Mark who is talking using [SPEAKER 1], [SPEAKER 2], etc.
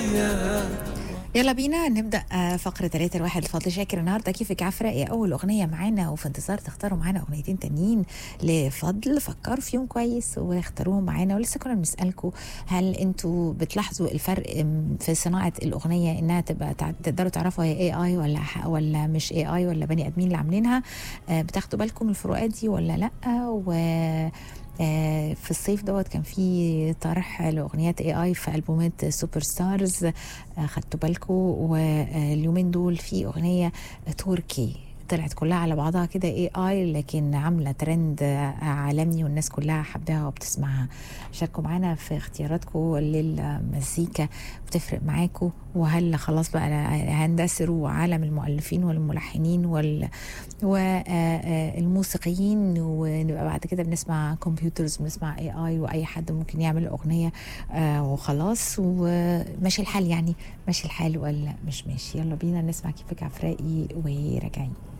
[SPEAKER 1] يلا بينا نبدا آه، فقره ثلاثة الواحد الفضل شاكر النهارده كيفك عفرة ايه اول اغنيه معانا وفي انتظار تختاروا معانا اغنيتين تانيين لفضل فكروا فيهم كويس واختاروهم معانا ولسه كنا بنسالكم هل انتوا بتلاحظوا الفرق م، في صناعه الاغنيه انها تبقى تع- تقدروا تعرفوا هي اي اي ولا ح- ولا مش اي اي ولا بني ادمين اللي عاملينها آه، بتاخدوا بالكم من الفروقات دي ولا لا و آه، في الصيف دوت كان في طرح لاغنيات اي اي في البومات سوبر ستارز آه، خدتوا بالكم واليومين دول في اغنيه تركي طلعت كلها على بعضها كده اي اي لكن عامله ترند عالمي والناس كلها حباها وبتسمعها شاركوا معانا في اختياراتكم للمزيكا بتفرق معاكم وهل خلاص بقى هندسروا عالم المؤلفين والملحنين وال والموسيقيين ونبقى بعد كده بنسمع كمبيوترز بنسمع اي اي واي حد ممكن يعمل اغنيه آه، وخلاص وماشي الحال يعني ماشي الحال ولا مش ماشي يلا بينا نسمع كيفك عفرائي وراجعين